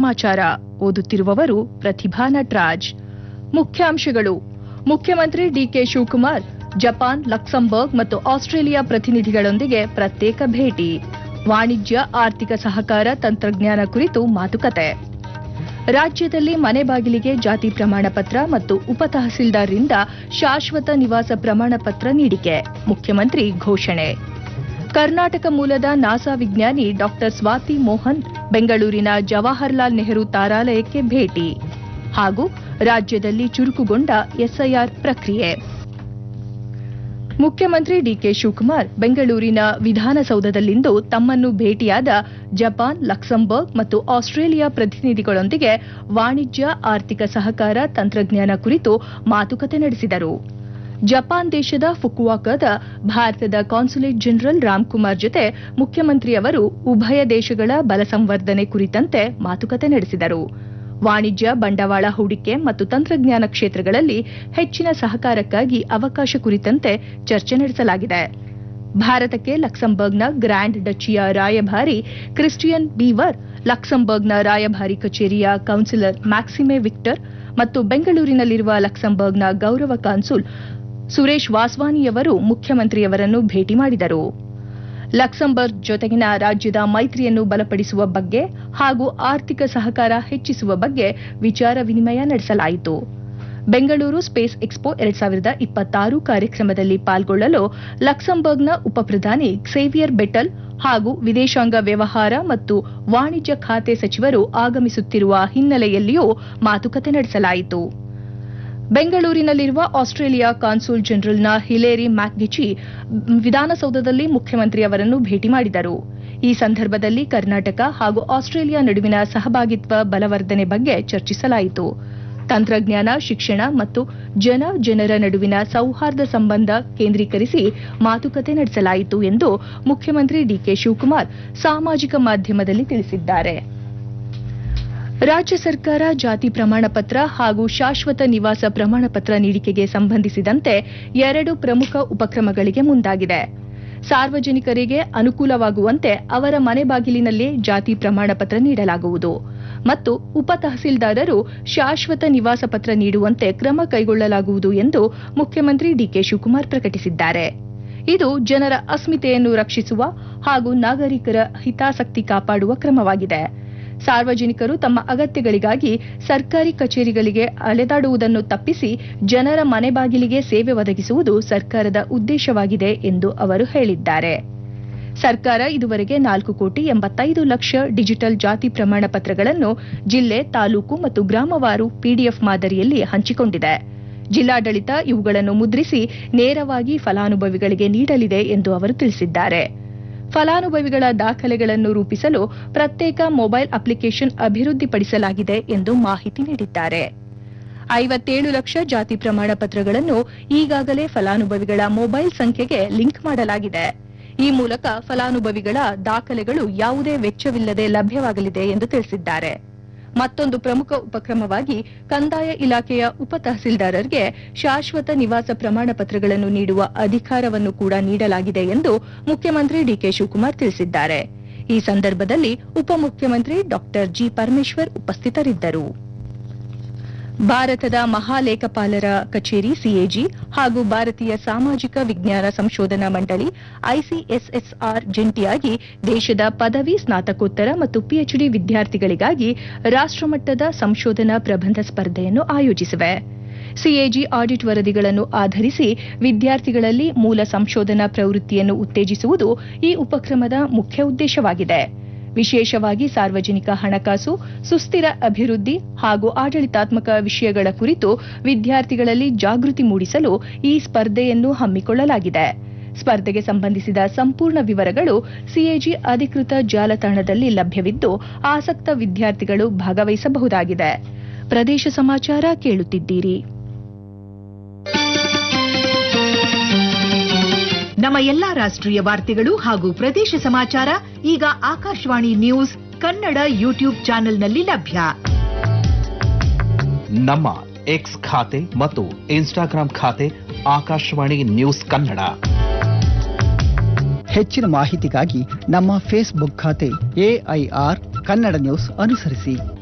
ಸಮಾಚಾರ ಓದುತ್ತಿರುವವರು ಪ್ರತಿಭಾ ನಟ್ರಾಜ್ ಮುಖ್ಯಾಂಶಗಳು ಮುಖ್ಯಮಂತ್ರಿ ಡಿಕೆ ಶಿವಕುಮಾರ್ ಜಪಾನ್ ಲಕ್ಸಂಬರ್ಗ್ ಮತ್ತು ಆಸ್ಟ್ರೇಲಿಯಾ ಪ್ರತಿನಿಧಿಗಳೊಂದಿಗೆ ಪ್ರತ್ಯೇಕ ಭೇಟಿ ವಾಣಿಜ್ಯ ಆರ್ಥಿಕ ಸಹಕಾರ ತಂತ್ರಜ್ಞಾನ ಕುರಿತು ಮಾತುಕತೆ ರಾಜ್ಯದಲ್ಲಿ ಮನೆ ಬಾಗಿಲಿಗೆ ಜಾತಿ ಪ್ರಮಾಣ ಪತ್ರ ಮತ್ತು ಉಪತಹಸೀಲ್ದಾರ್ರಿಂದ ಶಾಶ್ವತ ನಿವಾಸ ಪ್ರಮಾಣ ಪತ್ರ ನೀಡಿಕೆ ಮುಖ್ಯಮಂತ್ರಿ ಘೋಷಣೆ ಕರ್ನಾಟಕ ಮೂಲದ ನಾಸಾ ವಿಜ್ಞಾನಿ ಡಾಕ್ಟರ್ ಸ್ವಾತಿ ಮೋಹನ್ ಬೆಂಗಳೂರಿನ ಜವಾಹರ್ಲಾಲ್ ನೆಹರು ತಾರಾಲಯಕ್ಕೆ ಭೇಟಿ ಹಾಗೂ ರಾಜ್ಯದಲ್ಲಿ ಚುರುಕುಗೊಂಡ ಎಸ್ಐಆರ್ ಪ್ರಕ್ರಿಯೆ ಮುಖ್ಯಮಂತ್ರಿ ಡಿಕೆ ಶಿವಕುಮಾರ್ ಬೆಂಗಳೂರಿನ ವಿಧಾನಸೌಧದಲ್ಲಿಂದು ತಮ್ಮನ್ನು ಭೇಟಿಯಾದ ಜಪಾನ್ ಲಕ್ಸಂಬರ್ಗ್ ಮತ್ತು ಆಸ್ಟ್ರೇಲಿಯಾ ಪ್ರತಿನಿಧಿಗಳೊಂದಿಗೆ ವಾಣಿಜ್ಯ ಆರ್ಥಿಕ ಸಹಕಾರ ತಂತ್ರಜ್ಞಾನ ಕುರಿತು ಮಾತುಕತೆ ನಡೆಸಿದರು ಜಪಾನ್ ದೇಶದ ಫುಕುವಾಕಾದ ಭಾರತದ ಕಾನ್ಸುಲೇಟ್ ಜನರಲ್ ರಾಮ್ಕುಮಾರ್ ಜೊತೆ ಮುಖ್ಯಮಂತ್ರಿಯವರು ಉಭಯ ದೇಶಗಳ ಬಲ ಸಂವರ್ಧನೆ ಕುರಿತಂತೆ ಮಾತುಕತೆ ನಡೆಸಿದರು ವಾಣಿಜ್ಯ ಬಂಡವಾಳ ಹೂಡಿಕೆ ಮತ್ತು ತಂತ್ರಜ್ಞಾನ ಕ್ಷೇತ್ರಗಳಲ್ಲಿ ಹೆಚ್ಚಿನ ಸಹಕಾರಕ್ಕಾಗಿ ಅವಕಾಶ ಕುರಿತಂತೆ ಚರ್ಚೆ ನಡೆಸಲಾಗಿದೆ ಭಾರತಕ್ಕೆ ಲಕ್ಸಂಬರ್ಗ್ನ ಗ್ರ್ಯಾಂಡ್ ಡಚಿಯ ರಾಯಭಾರಿ ಕ್ರಿಸ್ಟಿಯನ್ ಬೀವರ್ ಲಕ್ಸಂಬರ್ಗ್ನ ರಾಯಭಾರಿ ಕಚೇರಿಯ ಕೌನ್ಸಿಲರ್ ಮ್ಯಾಕ್ಸಿಮೆ ವಿಕ್ಟರ್ ಮತ್ತು ಬೆಂಗಳೂರಿನಲ್ಲಿರುವ ಲಕ್ಸಂಬರ್ಗ್ನ ಗೌರವ ಕಾನ್ಸುಲ್ ಸುರೇಶ್ ವಾಸ್ವಾನಿಯವರು ಮುಖ್ಯಮಂತ್ರಿಯವರನ್ನು ಭೇಟಿ ಮಾಡಿದರು ಲಕ್ಸಂಬರ್ಗ್ ಜೊತೆಗಿನ ರಾಜ್ಯದ ಮೈತ್ರಿಯನ್ನು ಬಲಪಡಿಸುವ ಬಗ್ಗೆ ಹಾಗೂ ಆರ್ಥಿಕ ಸಹಕಾರ ಹೆಚ್ಚಿಸುವ ಬಗ್ಗೆ ವಿಚಾರ ವಿನಿಮಯ ನಡೆಸಲಾಯಿತು ಬೆಂಗಳೂರು ಸ್ಪೇಸ್ ಎಕ್ಸ್ಪೋ ಎರಡ್ ಸಾವಿರದ ಇಪ್ಪತ್ತಾರು ಕಾರ್ಯಕ್ರಮದಲ್ಲಿ ಪಾಲ್ಗೊಳ್ಳಲು ಲಕ್ಸಂಬರ್ಗ್ನ ಉಪಪ್ರಧಾನಿ ಕ್ಸೇವಿಯರ್ ಬೆಟಲ್ ಹಾಗೂ ವಿದೇಶಾಂಗ ವ್ಯವಹಾರ ಮತ್ತು ವಾಣಿಜ್ಯ ಖಾತೆ ಸಚಿವರು ಆಗಮಿಸುತ್ತಿರುವ ಹಿನ್ನೆಲೆಯಲ್ಲಿಯೂ ಮಾತುಕತೆ ನಡೆಸಲಾಯಿತು ಬೆಂಗಳೂರಿನಲ್ಲಿರುವ ಆಸ್ಟ್ರೇಲಿಯಾ ಕಾನ್ಸುಲ್ ಜನರಲ್ನ ಹಿಲೇರಿ ಮ್ಯಾಕ್ಗಿಚಿ ವಿಧಾನಸೌಧದಲ್ಲಿ ಮುಖ್ಯಮಂತ್ರಿಯವರನ್ನು ಭೇಟಿ ಮಾಡಿದರು ಈ ಸಂದರ್ಭದಲ್ಲಿ ಕರ್ನಾಟಕ ಹಾಗೂ ಆಸ್ಟ್ರೇಲಿಯಾ ನಡುವಿನ ಸಹಭಾಗಿತ್ವ ಬಲವರ್ಧನೆ ಬಗ್ಗೆ ಚರ್ಚಿಸಲಾಯಿತು ತಂತ್ರಜ್ಞಾನ ಶಿಕ್ಷಣ ಮತ್ತು ಜನ ಜನರ ನಡುವಿನ ಸೌಹಾರ್ದ ಸಂಬಂಧ ಕೇಂದ್ರೀಕರಿಸಿ ಮಾತುಕತೆ ನಡೆಸಲಾಯಿತು ಎಂದು ಮುಖ್ಯಮಂತ್ರಿ ಡಿಕೆ ಶಿವಕುಮಾರ್ ಸಾಮಾಜಿಕ ಮಾಧ್ಯಮದಲ್ಲಿ ತಿಳಿಸಿದ್ದಾರೆ ರಾಜ್ಯ ಸರ್ಕಾರ ಜಾತಿ ಪ್ರಮಾಣ ಪತ್ರ ಹಾಗೂ ಶಾಶ್ವತ ನಿವಾಸ ಪ್ರಮಾಣ ಪತ್ರ ನೀಡಿಕೆಗೆ ಸಂಬಂಧಿಸಿದಂತೆ ಎರಡು ಪ್ರಮುಖ ಉಪಕ್ರಮಗಳಿಗೆ ಮುಂದಾಗಿದೆ ಸಾರ್ವಜನಿಕರಿಗೆ ಅನುಕೂಲವಾಗುವಂತೆ ಅವರ ಮನೆ ಬಾಗಿಲಿನಲ್ಲೇ ಜಾತಿ ಪ್ರಮಾಣ ಪತ್ರ ನೀಡಲಾಗುವುದು ಮತ್ತು ಉಪ ತಹಸೀಲ್ದಾರರು ಶಾಶ್ವತ ನಿವಾಸ ಪತ್ರ ನೀಡುವಂತೆ ಕ್ರಮ ಕೈಗೊಳ್ಳಲಾಗುವುದು ಎಂದು ಮುಖ್ಯಮಂತ್ರಿ ಡಿಕೆ ಶಿವಕುಮಾರ್ ಪ್ರಕಟಿಸಿದ್ದಾರೆ ಇದು ಜನರ ಅಸ್ಮಿತೆಯನ್ನು ರಕ್ಷಿಸುವ ಹಾಗೂ ನಾಗರಿಕರ ಹಿತಾಸಕ್ತಿ ಕಾಪಾಡುವ ಕ್ರಮವಾಗಿದೆ ಸಾರ್ವಜನಿಕರು ತಮ್ಮ ಅಗತ್ಯಗಳಿಗಾಗಿ ಸರ್ಕಾರಿ ಕಚೇರಿಗಳಿಗೆ ಅಲೆದಾಡುವುದನ್ನು ತಪ್ಪಿಸಿ ಜನರ ಮನೆ ಬಾಗಿಲಿಗೆ ಸೇವೆ ಒದಗಿಸುವುದು ಸರ್ಕಾರದ ಉದ್ದೇಶವಾಗಿದೆ ಎಂದು ಅವರು ಹೇಳಿದ್ದಾರೆ ಸರ್ಕಾರ ಇದುವರೆಗೆ ನಾಲ್ಕು ಕೋಟಿ ಎಂಬತ್ತೈದು ಲಕ್ಷ ಡಿಜಿಟಲ್ ಜಾತಿ ಪ್ರಮಾಣ ಪತ್ರಗಳನ್ನು ಜಿಲ್ಲೆ ತಾಲೂಕು ಮತ್ತು ಗ್ರಾಮವಾರು ಪಿಡಿಎಫ್ ಮಾದರಿಯಲ್ಲಿ ಹಂಚಿಕೊಂಡಿದೆ ಜಿಲ್ಲಾಡಳಿತ ಇವುಗಳನ್ನು ಮುದ್ರಿಸಿ ನೇರವಾಗಿ ಫಲಾನುಭವಿಗಳಿಗೆ ನೀಡಲಿದೆ ಎಂದು ಅವರು ತಿಳಿಸಿದ್ದಾರೆ ಫಲಾನುಭವಿಗಳ ದಾಖಲೆಗಳನ್ನು ರೂಪಿಸಲು ಪ್ರತ್ಯೇಕ ಮೊಬೈಲ್ ಅಪ್ಲಿಕೇಶನ್ ಅಭಿವೃದ್ಧಿಪಡಿಸಲಾಗಿದೆ ಎಂದು ಮಾಹಿತಿ ನೀಡಿದ್ದಾರೆ ಐವತ್ತೇಳು ಲಕ್ಷ ಜಾತಿ ಪ್ರಮಾಣ ಪತ್ರಗಳನ್ನು ಈಗಾಗಲೇ ಫಲಾನುಭವಿಗಳ ಮೊಬೈಲ್ ಸಂಖ್ಯೆಗೆ ಲಿಂಕ್ ಮಾಡಲಾಗಿದೆ ಈ ಮೂಲಕ ಫಲಾನುಭವಿಗಳ ದಾಖಲೆಗಳು ಯಾವುದೇ ವೆಚ್ಚವಿಲ್ಲದೆ ಲಭ್ಯವಾಗಲಿದೆ ಎಂದು ತಿಳಿಸಿದ್ದಾರೆ ಮತ್ತೊಂದು ಪ್ರಮುಖ ಉಪಕ್ರಮವಾಗಿ ಕಂದಾಯ ಇಲಾಖೆಯ ಉಪ ತಹಸೀಲ್ದಾರರಿಗೆ ಶಾಶ್ವತ ನಿವಾಸ ಪ್ರಮಾಣ ಪತ್ರಗಳನ್ನು ನೀಡುವ ಅಧಿಕಾರವನ್ನು ಕೂಡ ನೀಡಲಾಗಿದೆ ಎಂದು ಮುಖ್ಯಮಂತ್ರಿ ಡಿಕೆ ಶಿವಕುಮಾರ್ ತಿಳಿಸಿದ್ದಾರೆ ಈ ಸಂದರ್ಭದಲ್ಲಿ ಉಪಮುಖ್ಯಮಂತ್ರಿ ಡಾಕ್ಟರ್ ಜಿ ಪರಮೇಶ್ವರ್ ಉಪಸ್ಥಿತರಿದ್ದರು ಭಾರತದ ಮಹಾಲೇಖಪಾಲರ ಕಚೇರಿ ಸಿಎಜಿ ಹಾಗೂ ಭಾರತೀಯ ಸಾಮಾಜಿಕ ವಿಜ್ಞಾನ ಸಂಶೋಧನಾ ಮಂಡಳಿ ಐಸಿಎಸ್ಎಸ್ಆರ್ ಜಂಟಿಯಾಗಿ ದೇಶದ ಪದವಿ ಸ್ನಾತಕೋತ್ತರ ಮತ್ತು ಪಿಎಚ್ಡಿ ವಿದ್ಯಾರ್ಥಿಗಳಿಗಾಗಿ ರಾಷ್ಟಮಟ್ಟದ ಸಂಶೋಧನಾ ಪ್ರಬಂಧ ಸ್ಪರ್ಧೆಯನ್ನು ಆಯೋಜಿಸಿವೆ ಸಿಎಜಿ ಆಡಿಟ್ ವರದಿಗಳನ್ನು ಆಧರಿಸಿ ವಿದ್ಯಾರ್ಥಿಗಳಲ್ಲಿ ಮೂಲ ಸಂಶೋಧನಾ ಪ್ರವೃತ್ತಿಯನ್ನು ಉತ್ತೇಜಿಸುವುದು ಈ ಉಪಕ್ರಮದ ಮುಖ್ಯ ಉದ್ದೇಶವಾಗಿದೆ ವಿಶೇಷವಾಗಿ ಸಾರ್ವಜನಿಕ ಹಣಕಾಸು ಸುಸ್ಥಿರ ಅಭಿವೃದ್ಧಿ ಹಾಗೂ ಆಡಳಿತಾತ್ಮಕ ವಿಷಯಗಳ ಕುರಿತು ವಿದ್ಯಾರ್ಥಿಗಳಲ್ಲಿ ಜಾಗೃತಿ ಮೂಡಿಸಲು ಈ ಸ್ಪರ್ಧೆಯನ್ನು ಹಮ್ಮಿಕೊಳ್ಳಲಾಗಿದೆ ಸ್ಪರ್ಧೆಗೆ ಸಂಬಂಧಿಸಿದ ಸಂಪೂರ್ಣ ವಿವರಗಳು ಸಿಎಜಿ ಅಧಿಕೃತ ಜಾಲತಾಣದಲ್ಲಿ ಲಭ್ಯವಿದ್ದು ಆಸಕ್ತ ವಿದ್ಯಾರ್ಥಿಗಳು ಭಾಗವಹಿಸಬಹುದಾಗಿದೆ ಪ್ರದೇಶ ಸಮಾಚಾರ ಕೇಳುತ್ತಿದ್ದೀರಿ ನಮ್ಮ ಎಲ್ಲಾ ರಾಷ್ಟ್ರೀಯ ವಾರ್ತೆಗಳು ಹಾಗೂ ಪ್ರದೇಶ ಸಮಾಚಾರ ಈಗ ಆಕಾಶವಾಣಿ ನ್ಯೂಸ್ ಕನ್ನಡ ಯೂಟ್ಯೂಬ್ ಚಾನೆಲ್ನಲ್ಲಿ ಲಭ್ಯ ನಮ್ಮ ಎಕ್ಸ್ ಖಾತೆ ಮತ್ತು ಇನ್ಸ್ಟಾಗ್ರಾಂ ಖಾತೆ ಆಕಾಶವಾಣಿ ನ್ಯೂಸ್ ಕನ್ನಡ ಹೆಚ್ಚಿನ ಮಾಹಿತಿಗಾಗಿ ನಮ್ಮ ಫೇಸ್ಬುಕ್ ಖಾತೆ ಎಐಆರ್ ಕನ್ನಡ ನ್ಯೂಸ್ ಅನುಸರಿಸಿ